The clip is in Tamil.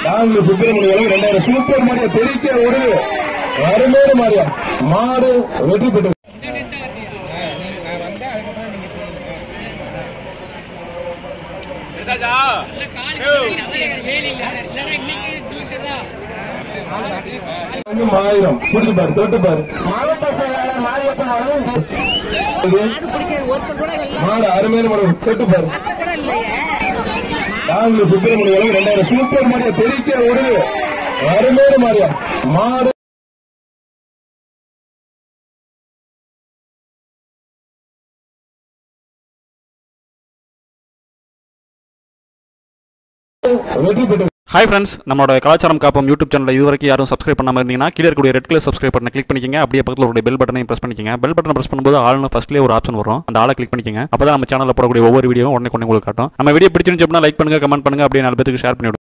நான்கு சுப்பிரமணியம் ரெண்டாயிரம் சூப்பர் மாரியா தெரிக்க ஒரு அருமையான மாரியா மாடு வெற்றி பெற்று ஆயிரம் புரிஞ்சு பாரு தொட்டு பாரு மாவட்ட செயலாளர் மாரியப்பன் அவர்கள் மாடு அருமையான மாடு தொட்டு பாரு நான்கு சுப்பிரமணியம் ரெண்டாயிரம் சூப்பர் மாரியா தெரிக்க ஒரு அருமையான மாரியா மாடு வெற்றி பெற்று ஹாய் ஃப்ரெண்ட்ஸ் நம்மளோட கலாச்சாரம் காப்போம் யூடியூப் சேனல் இது வரைக்கும் யாரும் சப்ஸ்கிரைப் பண்ணாம இருந்தீங்கன்னா கீழே இருக்கக்கூடிய ரெட் கலர் சப்ஸ்கிரைப் பட்டனை கிளிக் பண்ணிக்கங்க அப்படியே பக்கத்தில் ஒரு பெல் பட்டனையும் பிரஸ் பண்ணிக்கங்க பெல் பட்டனை பிரஸ் பண்ணும்போது ஆள்னு ஃபர்ஸ்ட்லேயே ஒரு ஆப்ஷன் வரும் அந்த ஆளை கிளிக் பண்ணிக்கங்க அப்பதான் நம்ம சேனலில் போடக்கூடிய ஒவ்வொரு வீடியோ உடனே கொண்டு உங்களுக்கு காட்டும் நம்ம வீடியோ பிடிச்சிருந்துச்சு அப்படின்னா லைக் பண்ணுங்க கமெண்ட் பண்ணுங்க அப்படியே நாலு பேருக்கு ஷேர் பண்ணி விடுங்க.